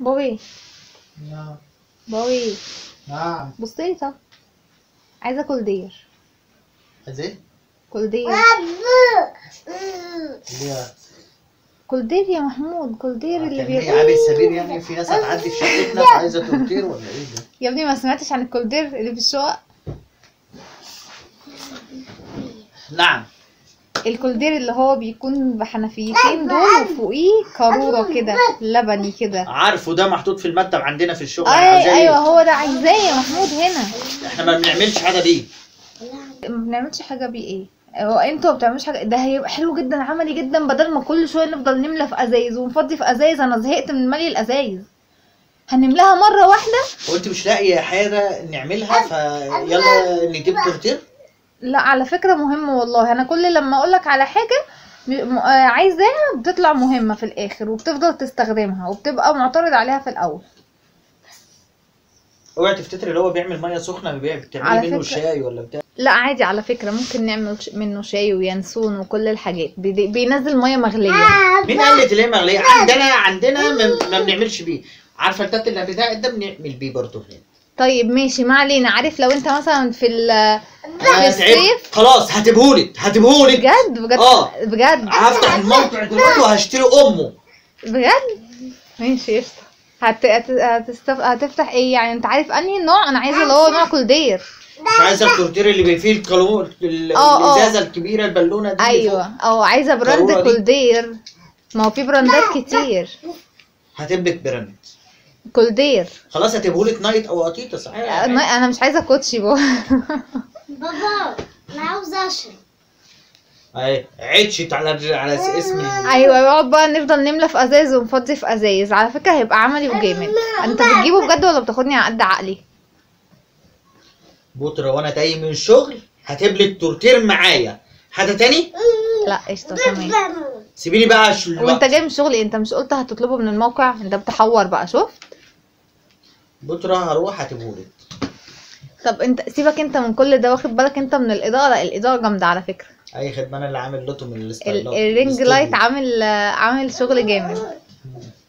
بوي نعم بوي نعم بصي طب عايزه كولدير عايز ايه؟ كولدير ليه؟ كولدير يا محمود كولدير اللي هتعملي بيبقى عابر سبيل يعني في ناس هتعدي في شقتنا فعايزه تورتير ولا ايه ده؟ يا ابني ما سمعتش عن الكولدير اللي في الشقق نعم الكولدير اللي هو بيكون بحنفيتين دول وفوقيه قارورة كده لبني كده عارفه ده محطوط في المكتب عندنا في الشغل اي عايزاه ايوه إيه؟ هو ده عايزاه يا محمود هنا احنا ما بنعملش حاجه بيه ما بنعملش حاجه بيه ايه هو انتوا ما بتعملوش حاجه ده هيبقى حلو جدا عملي جدا بدل ما كل شويه نفضل نملى في ازايز ونفضي في ازايز انا زهقت من ملي الازايز هنملاها مره واحده وانت مش لاقيه حاجه نعملها فيلا نجيب تورتير لا على فكره مهمه والله انا كل لما اقولك على حاجه م- م- آه، عايزاها بتطلع مهمه في الاخر وبتفضل تستخدمها وبتبقى معترض عليها في الاول اوعي تفتكري اللي هو بيعمل ميه سخنه بيبيع على بتعملي منه فكرة- شاي ولا بتاع لا عادي على فكره ممكن نعمل ش- منه شاي وينسون وكل الحاجات بي- بينزل ميه مغليه مين قال لك ليه مغليه عندنا عندنا ما, ما بنعملش بيه عارفه التات اللي بتاع ده بنعمل بيه برضه هنا طيب ماشي ما علينا عارف لو انت مثلا في ال في أنا الصيف تعبت. خلاص هتبهولك هتبهولك بجد بجد اه. بجد هفتح الموقع دلوقتي وهشتري امه بجد ماشي قشطة هت... هت... هتستف... هتفتح ايه يعني انت عارف انهي نوع انا عايزه اللي هو نوع كولدير مش عايزه التورتير اللي بي- فيه الكالو ال- اه، اه. الازازه الكبيره البالونه دي اللي ايوه فوق. او عايزه براند ضرورة دي. كولدير ما هو في براندات كتير هتبلك براند كولدير خلاص هتبهولك نايت او قطيطه صحيح انا أنا مش عايزه كوتشي بو بابا انا عاوزه اشرب اهي عدشت على على اسم ايوه يقعد بقى نفضل نملى في ازايز ونفضي في ازايز على فكره هيبقى عملي وجامد انت بتجيبه بجد ولا بتاخدني على قد عقلي بطرة وانا جاي من الشغل هتبلك تورتير معايا حاجه تاني لا قشطه تمام سيبيني بقى أش- وانت جاي من الشغل انت مش قلت هتطلبه من الموقع انت بتحور بقى شفت بطرة هروح هتبهولك طب انت سيبك انت من كل ده واخد بالك انت من الاضاءه الاضاءه جامده على فكره اي خدمه انا اللي عامل لوتو من ال- الستايلات الرينج الاستوديو. لايت عامل عامل شغل جامد